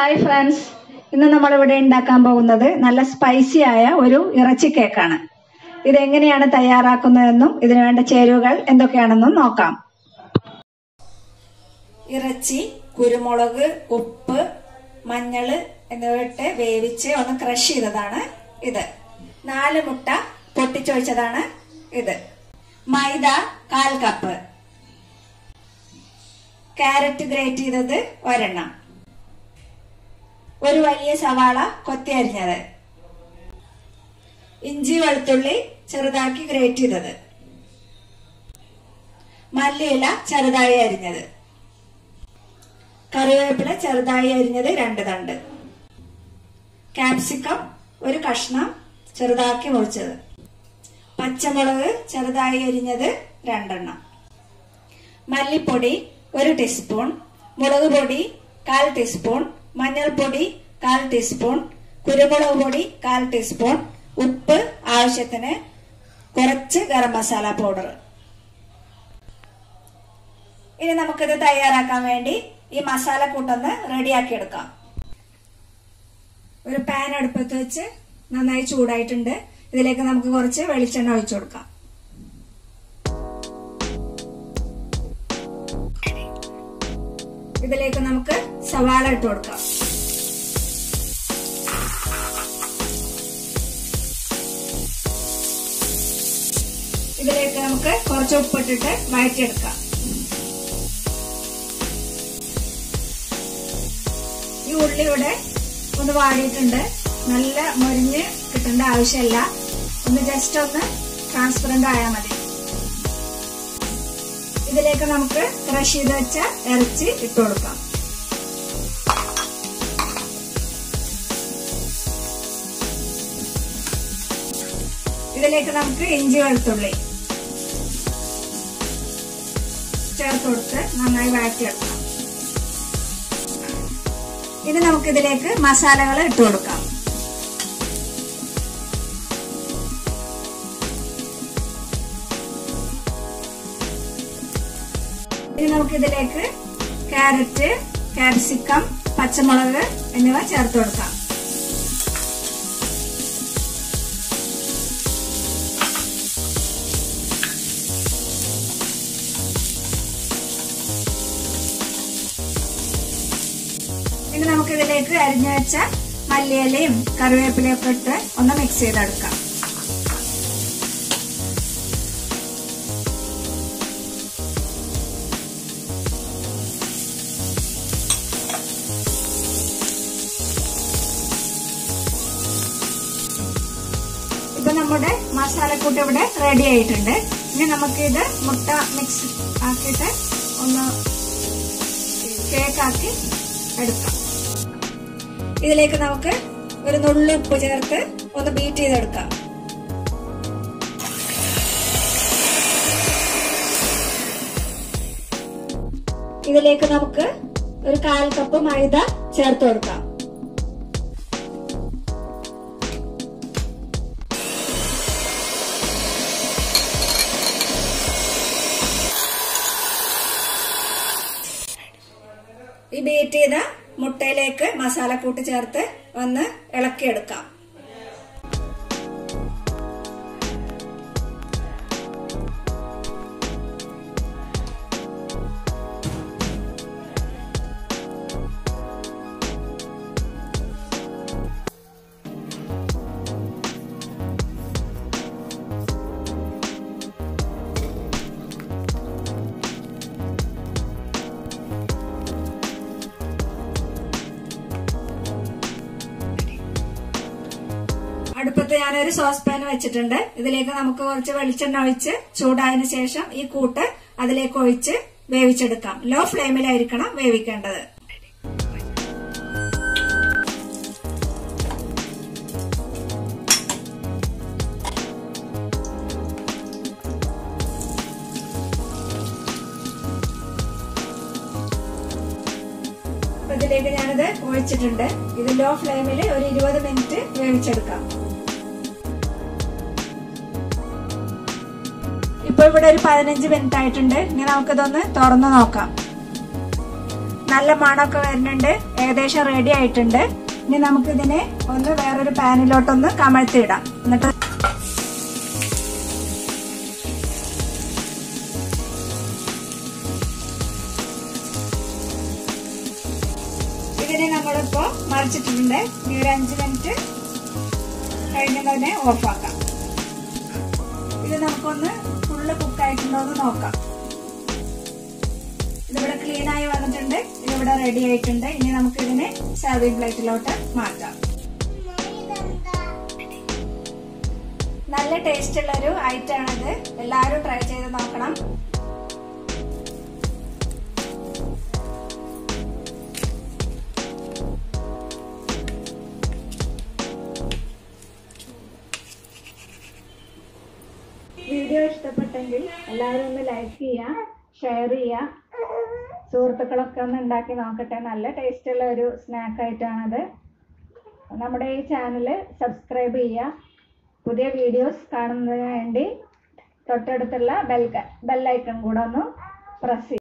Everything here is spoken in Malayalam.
ഹായ് ഫ്രണ്ട്സ് ഇന്ന് നമ്മൾ ഇവിടെ ഉണ്ടാക്കാൻ പോകുന്നത് നല്ല സ്പൈസി ആയ ഒരു ഇറച്ചി കേക്കാണ് ഇതെങ്ങനെയാണ് തയ്യാറാക്കുന്നതെന്നും ഇതിനു വേണ്ട ചേരുവകൾ എന്തൊക്കെയാണെന്നും നോക്കാം ഇറച്ചി കുരുമുളക് ഉപ്പ് മഞ്ഞള് എന്നിവ ഇട്ട് വേവിച്ച് ഒന്ന് ക്രഷ് ചെയ്തതാണ് ഇത് നാല് മുട്ട പൊട്ടിച്ചൊഴിച്ചതാണ് ഇത് മൈദ കാൽ കപ്പ് ക്യാരറ്റ് ഗ്രേറ്റ് ചെയ്തത് ഒരെണ്ണം ഒരു വലിയ സവാള കൊത്തി അരിഞ്ഞത് ഇഞ്ചി വെളുത്തുള്ളി ചെറുതാക്കി ഗ്രേറ്റ് ചെയ്തത് മല്ലിയില ചെറുതായി അരിഞ്ഞത് കറിവേപ്പില ചെറുതായി അരിഞ്ഞത് രണ്ട് തണ്ട് കാപ്സിക്കം ഒരു കഷ്ണം ചെറുതാക്കി മുറിച്ചത് പച്ചമുളക് ചെറുതായി അരിഞ്ഞത് രണ്ടെണ്ണം മല്ലിപ്പൊടി ഒരു ടീസ്പൂൺ മുളക് പൊടി കാൽ ടീസ്പൂൺ മഞ്ഞൾപ്പൊടി കാൽ ടീസ്പൂൺ കുരുമുളക് പൊടി കാൽ ടീസ്പൂൺ ഉപ്പ് ആവശ്യത്തിന് കുറച്ച് ഗരം മസാല പൗഡർ ഇനി നമുക്കിത് തയ്യാറാക്കാൻ വേണ്ടി ഈ മസാല കൂട്ടൊന്ന് റെഡിയാക്കി എടുക്കാം ഒരു പാൻ അടുപ്പത്ത് വെച്ച് നന്നായി ചൂടായിട്ടുണ്ട് ഇതിലേക്ക് നമുക്ക് കുറച്ച് വെളിച്ചെണ്ണ ഒഴിച്ചു കൊടുക്കാം ഇതിലേക്ക് നമുക്ക് സവാള ഇട്ട് കൊടുക്കാം ഇതിലേക്ക് നമുക്ക് കുറച്ച് ഉപ്പിട്ടിട്ട് വഴറ്റിയെടുക്കാം ഈ ഉള്ളി ഇവിടെ ഒന്ന് വാടിയിട്ടുണ്ട് നല്ല മൊരിഞ്ഞ് കിട്ടേണ്ട ആവശ്യമില്ല ഒന്ന് ജസ്റ്റ് ഒന്ന് ട്രാൻസ്പെറന്റ് ആയാൽ മതി ഇതിലേക്ക് നമുക്ക് ക്രഷ് ചെയ്ത് വെച്ച ഇറച്ചി ഇട്ട് കൊടുക്കാം ഇതിലേക്ക് നമുക്ക് ഇഞ്ചി വെളുത്തുള്ളി ചേർത്ത് കൊടുത്ത് നന്നായി വഴറ്റിയെടുക്കാം ഇനി നമുക്കിതിലേക്ക് മസാലകൾ ഇട്ട് കൊടുക്കാം ഇനി നമുക്കിതിലേക്ക് ക്യാരറ്റ് കാപ്സിക്കം പച്ചമുളക് എന്നിവ ചേർത്ത് കൊടുക്കാം ഇനി നമുക്കിതിലേക്ക് അരിഞ്ഞു വെച്ച മല്ലിയിലയും കറിവേപ്പിലയും ഒക്കെ ഇട്ട് ഒന്ന് മിക്സ് ചെയ്തെടുക്കാം ഇപ്പൊ നമ്മുടെ മസാലക്കൂട്ട് ഇവിടെ റെഡി ആയിട്ടുണ്ട് ഇനി നമുക്ക് ഇത് മുട്ട മിക്സ് ആക്കിയിട്ട് ഒന്ന് കേക്കാക്കി എടുക്കാം ഇതിലേക്ക് നമുക്ക് ഒരു നുള്ളി ഉപ്പ് ചേർത്ത് ഒന്ന് ബീറ്റ് ചെയ്തെടുക്കാം ഇതിലേക്ക് നമുക്ക് ഒരു കാൽ കപ്പ് മൈദ ചേർത്ത് കൊടുക്കാം ഈ ബീറ്റ് ചെയ്ത മുട്ടയിലേക്ക് മസാലക്കൂട്ട് ചേർത്ത് ഒന്ന് ഇളക്കിയെടുക്കാം അടുപ്പത്ത് ഞാനൊരു സോസ് പാൻ വെച്ചിട്ടുണ്ട് ഇതിലേക്ക് നമുക്ക് കുറച്ച് വെളിച്ചെണ്ണ ഒഴിച്ച് ചൂടായതിനു ശേഷം ഈ കൂട്ട് അതിലേക്ക് ഒഴിച്ച് വേവിച്ചെടുക്കാം ലോ ഫ്ലെയിമിലായിരിക്കണം വേവിക്കേണ്ടത് അപ്പൊ ഇതിലേക്ക് ഞാനിത് ഒഴിച്ചിട്ടുണ്ട് ഇത് ലോ ഫ്ലെയിമിൽ ഒരു ഇരുപത് മിനിറ്റ് വേവിച്ചെടുക്കാം ഇപ്പൊ ഇവിടെ ഒരു പതിനഞ്ച് മിനിറ്റ് ആയിട്ടുണ്ട് ഇനി നമുക്കിതൊന്ന് തുറന്നു നോക്കാം നല്ല മണമൊക്കെ വരുന്നുണ്ട് ഏകദേശം റെഡി ആയിട്ടുണ്ട് ഇനി നമുക്കിതിനെ ഒന്ന് വേറൊരു പാനിലോട്ടൊന്ന് കമഴ്ത്തിയിടാം എന്നിട്ട് ഇതിനെ നമ്മളിപ്പോ മറിച്ചിട്ടുണ്ട് ഇനി ഒരു അഞ്ച് മിനിറ്റ് കഴിഞ്ഞതിനെ ഓഫാക്കാം ഇത് നമുക്കൊന്ന് ഫുള്ള് കുക്കായിട്ടുണ്ടോ എന്ന് നോക്കാം ഇതിവിടെ ക്ലീൻ ആയി വന്നിട്ടുണ്ട് ഇതിവിടെ റെഡി ആയിട്ടുണ്ട് ഇനി നമുക്ക് ഇതിനെ സർവിംഗ് പ്ലേറ്റിലോട്ട് മാറ്റാം നല്ല ടേസ്റ്റ് ഉള്ള ഒരു ഐറ്റം ആണിത് എല്ലാവരും ട്രൈ ചെയ്ത് നോക്കണം വീഡിയോ ഇഷ്ടപ്പെട്ടെങ്കിൽ എല്ലാവരും ഒന്ന് ലൈക്ക് ചെയ്യുക ഷെയർ ചെയ്യുക സുഹൃത്തുക്കളൊക്കെ ഒന്ന് ഉണ്ടാക്കി നോക്കട്ടെ നല്ല ടേസ്റ്റ് ഉള്ള ഒരു സ്നാക്ക് ആയിട്ടാണത് നമ്മുടെ ഈ ചാനൽ സബ്സ്ക്രൈബ് ചെയ്യുക പുതിയ വീഡിയോസ് കാണുന്നതിന് വേണ്ടി തൊട്ടടുത്തുള്ള ബെൽ ബെല്ലൈക്കൺ കൂടെ ഒന്ന് പ്രസ് ചെയ്യുക